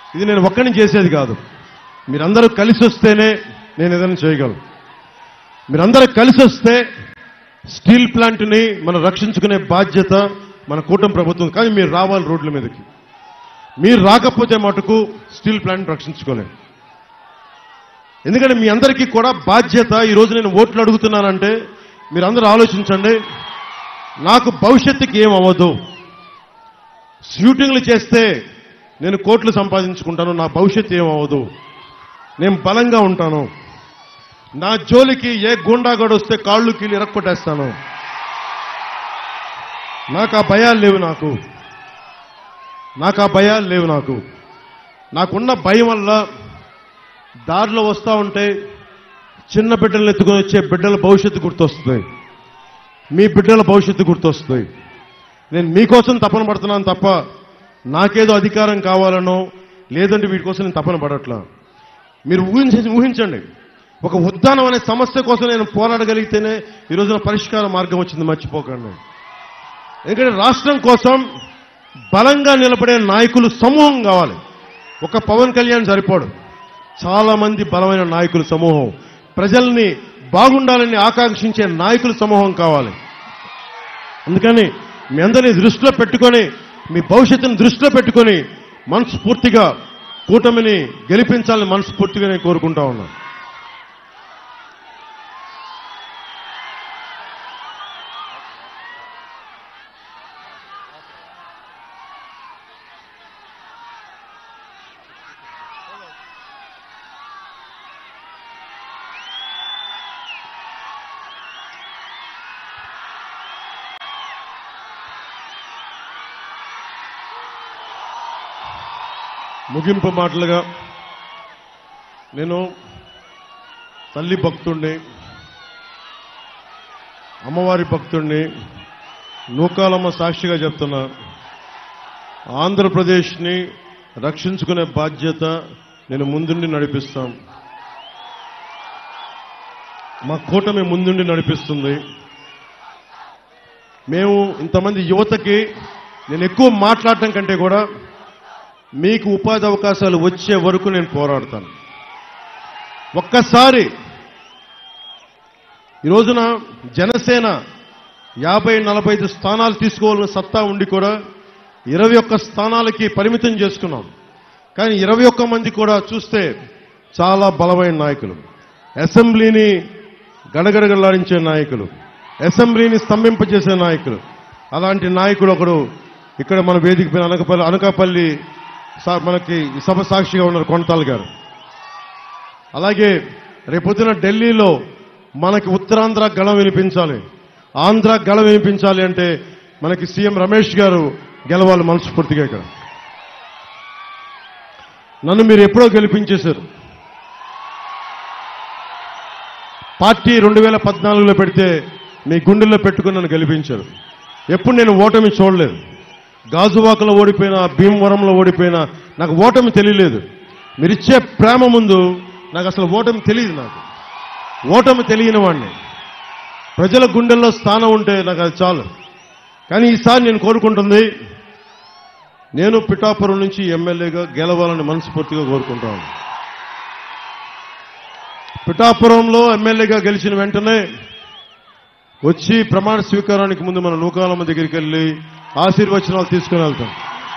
ఇది నేను ఒక్కడిని చేసేది కాదు మీరందరూ కలిసి వస్తేనే నేను ఏదైనా చేయగలను మీరందరూ కలిసి వస్తే స్టీల్ ప్లాంట్ని మనం రక్షించుకునే బాధ్యత మన కూటమి ప్రభుత్వం కానీ మీరు రావాలి రోడ్ల మీదకి మీరు రాకపోతే మటుకు స్టీల్ ప్లాంట్ రక్షించుకోలేం ఎందుకంటే మీ అందరికీ కూడా బాధ్యత ఈ రోజు నేను ఓట్లు అడుగుతున్నానంటే మీరందరూ ఆలోచించండి నాకు భవిష్యత్తుకి ఏం అవ్వదు షూటింగ్లు చేస్తే నేను కోట్లు సంపాదించుకుంటాను నా భవిష్యత్తు ఏం అవ్వదు నేను బలంగా ఉంటాను నా జోలికి ఏ గుండాగడు వస్తే కాళ్ళు కీళ్ళు ఇరక్కొట్టేస్తాను నాకు ఆ భయాలు లేవు నాకు నాకు ఆ భయాలు లేవు నాకు నాకున్న భయం వల్ల దారిలో వస్తూ ఉంటే చిన్న బిడ్డలను ఎత్తుకొని వచ్చే బిడ్డల భవిష్యత్తు గుర్తొస్తుంది మీ బిడ్డల భవిష్యత్తు గుర్తొస్తుంది నేను మీకోసం తపన పడుతున్నాను తప్ప నాకేదో అధికారం కావాలనో లేదంటే వీటి కోసం నేను తపన పడట్లా మీరు ఊహించి ఊహించండి ఒక ఉద్దానం అనే సమస్య కోసం నేను పోరాడగలిగితేనే ఈ రోజున పరిష్కార మార్గం వచ్చింది మర్చిపోకండి ఎందుకంటే రాష్ట్రం కోసం బలంగా నిలబడే నాయకులు సమూహం కావాలి ఒక పవన్ కళ్యాణ్ సరిపోడు చాలా మంది బలమైన నాయకుల సమూహం ప్రజల్ని బాగుండాలని ఆకాంక్షించే నాయకుల సమూహం కావాలి అందుకని మీ అందరినీ దృష్టిలో పెట్టుకొని మీ భవిష్యత్తును దృష్టిలో పెట్టుకొని మనస్ఫూర్తిగా కూటమిని గెలిపించాలని మనస్ఫూర్తిగా నేను కోరుకుంటా ఉన్నాను ముగింపు మాటలుగా నేను తల్లి భక్తుణ్ణి అమ్మవారి భక్తుణ్ణి నూకాలమ్మ సాక్షిగా చెప్తున్నా ఆంధ్రప్రదేశ్ని రక్షించుకునే బాధ్యత నేను ముందుండి నడిపిస్తాం మా కూటమి ముందుండి నడిపిస్తుంది మేము ఇంతమంది యువతకి నేను ఎక్కువ మాట్లాడటం కంటే కూడా మీకు ఉపాధి అవకాశాలు వచ్చే వరకు నేను పోరాడతాను ఒక్కసారి ఈ రోజున జనసేన యాభై నలభై ఐదు స్థానాలు తీసుకోవాలని సత్తా ఉండి కూడా ఇరవై ఒక్క స్థానాలకి పరిమితం చేసుకున్నాం కానీ ఇరవై ఒక్క మంది కూడా చూస్తే చాలా బలమైన నాయకులు అసెంబ్లీని గడగడగలాడించే నాయకులు అసెంబ్లీని స్తంభింపజేసే నాయకులు అలాంటి నాయకుడు ఒకడు ఇక్కడ మన వేదిక పైన అనకపల్లి అనకాపల్లి సా- మనకి ఈ సభ సాక్షిగా ఉన్నారు కొనతాల్ గారు అలాగే రేపొద్దున ఢిల్లీలో మనకి ఉత్తరాంధ్ర గళం వినిపించాలి ఆంధ్ర గళం వినిపించాలి అంటే మనకి సీఎం రమేష్ గారు గెలవాలి మనస్ఫూర్తిగా ఇక్కడ నన్ను మీరు ఎప్పుడో గెలిపించేశారు పార్టీ రెండు వేల పద్నాలుగులో పెడితే మీ గుండెల్లో పెట్టుకుని నన్ను గెలిపించారు ఎప్పుడు నేను ఓటమి చూడలేదు గాజువాకలో ఓడిపోయినా భీమవరంలో ఓడిపోయినా నాకు ఓటమి తెలియలేదు మీరిచ్చే ప్రేమ ముందు నాకు అసలు ఓటమి తెలియదు నాకు ఓటమి తెలియని వాడిని ప్రజల గుండెల్లో స్థానం ఉంటే నాకు అది చాలు కానీ ఈసారి నేను కోరుకుంటుంది నేను పిఠాపురం నుంచి ఎమ్మెల్యేగా గెలవాలని మనస్ఫూర్తిగా కోరుకుంటాను పిఠాపురంలో ఎమ్మెల్యేగా గెలిచిన వెంటనే వచ్చి ప్రమాణ స్వీకారానికి ముందు మన నూకాలమ్మ దగ్గరికి వెళ్ళి ఆశీర్వచనాలు తీసుకుని వెళ్తాం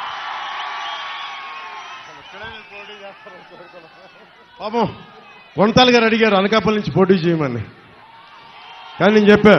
పాపం కొనతాలు గారు అడిగారు అనకాపల్లి నుంచి పోటీ చేయమని కానీ నేను చెప్పా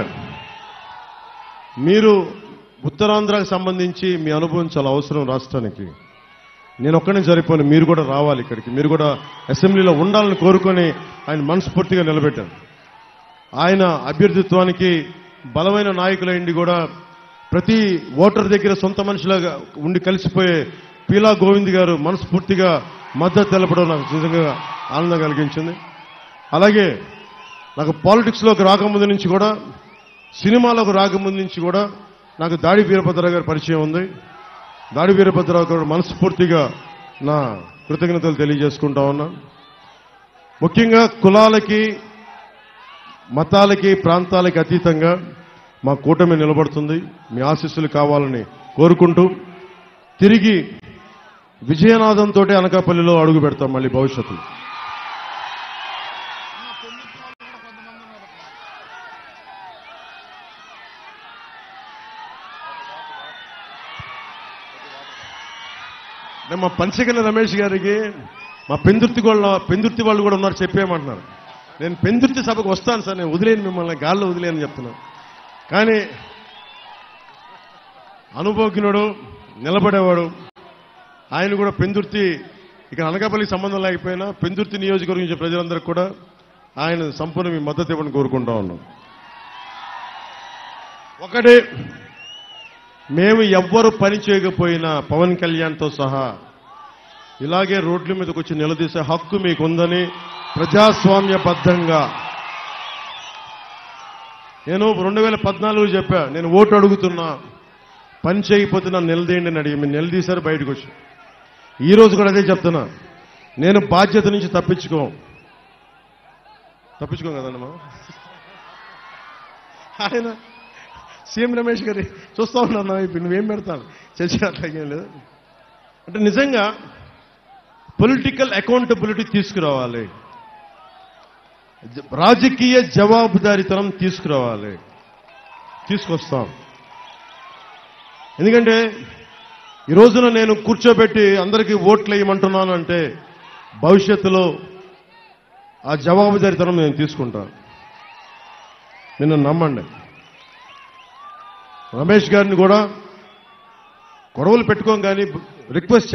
మీరు ఉత్తరాంధ్రకు సంబంధించి మీ అనుభవం చాలా అవసరం రాష్ట్రానికి నేను ఒక్కనే సరిపోను మీరు కూడా రావాలి ఇక్కడికి మీరు కూడా అసెంబ్లీలో ఉండాలని కోరుకొని ఆయన మనస్ఫూర్తిగా నిలబెట్టాను ఆయన అభ్యర్థిత్వానికి బలమైన నాయకులైండి కూడా ప్రతి ఓటర్ దగ్గర సొంత మనిషిలాగా ఉండి కలిసిపోయే పీలా గోవింద్ గారు మనస్ఫూర్తిగా మద్దతు తెలపడం నాకు నిజంగా ఆనందం కలిగించింది అలాగే నాకు పాలిటిక్స్లోకి రాకముందు నుంచి కూడా సినిమాలోకి రాకముందు నుంచి కూడా నాకు దాడి వీరభద్రరావు గారి పరిచయం ఉంది దాడి వీరభద్రరావు గారు మనస్ఫూర్తిగా నా కృతజ్ఞతలు తెలియజేసుకుంటా ఉన్నా ముఖ్యంగా కులాలకి మతాలకి ప్రాంతాలకి అతీతంగా మా కూటమి నిలబడుతుంది మీ ఆశీస్సులు కావాలని కోరుకుంటూ తిరిగి విజయనాథంతో అనకాపల్లిలో అడుగు పెడతాం మళ్ళీ భవిష్యత్తులో నేను మా పంచగల రమేష్ గారికి మా పెందుర్తి వాళ్ళ పెందుర్తి వాళ్ళు కూడా ఉన్నారు చెప్పేయమంటున్నారు నేను పెందుర్తి సభకు వస్తాను సార్ నేను వదిలేను మిమ్మల్ని గాల్లో వదిలేని చెప్తున్నాను కానీ అనుభవజ్ఞుడు నిలబడేవాడు ఆయన కూడా పెందుర్తి ఇక్కడ అనకాపల్లికి సంబంధం లేకపోయినా పెందుర్తి నియోజకవర్గం నుంచి ప్రజలందరికీ కూడా ఆయన సంపూర్ణ మీ మద్దతు ఇవ్వని కోరుకుంటా ఉన్నాం ఒకటి మేము ఎవ్వరు పని చేయకపోయినా పవన్ కళ్యాణ్తో సహా ఇలాగే రోడ్ల మీదకి వచ్చి నిలదీసే హక్కు మీకుందని ప్రజాస్వామ్యబద్ధంగా నేను రెండు వేల పద్నాలుగు చెప్పా నేను ఓటు అడుగుతున్నా పని చేయకపోతే నన్ను నిలదీయండి అని అడిగి మీరు నిలదీశారు బయటకు వచ్చి ఈ రోజు కూడా అదే చెప్తున్నా నేను బాధ్యత నుంచి తప్పించుకో తప్పించుకోం కదమ్మా ఆయన సీఎం రమేష్ గారి చూస్తా ఉన్నాను ఇప్పుడు నువ్వేం పెడతాను చర్చ అట్లాగేం లేదు అంటే నిజంగా పొలిటికల్ అకౌంటబిలిటీ తీసుకురావాలి జ- రాజకీయ జవాబుదారీతనం తీసుకురావాలి తీసుకొస్తాం ఎందుకంటే ఈ రోజున నేను కూర్చోబెట్టి అందరికీ ఓట్లు వేయమంటున్నాను అంటే భవిష్యత్తులో ఆ జవాబుదారీతనం నేను తీసుకుంటాను నిన్ను నమ్మండి రమేష్ గారిని కూడా గొడవలు పెట్టుకోం కానీ రిక్వెస్ట్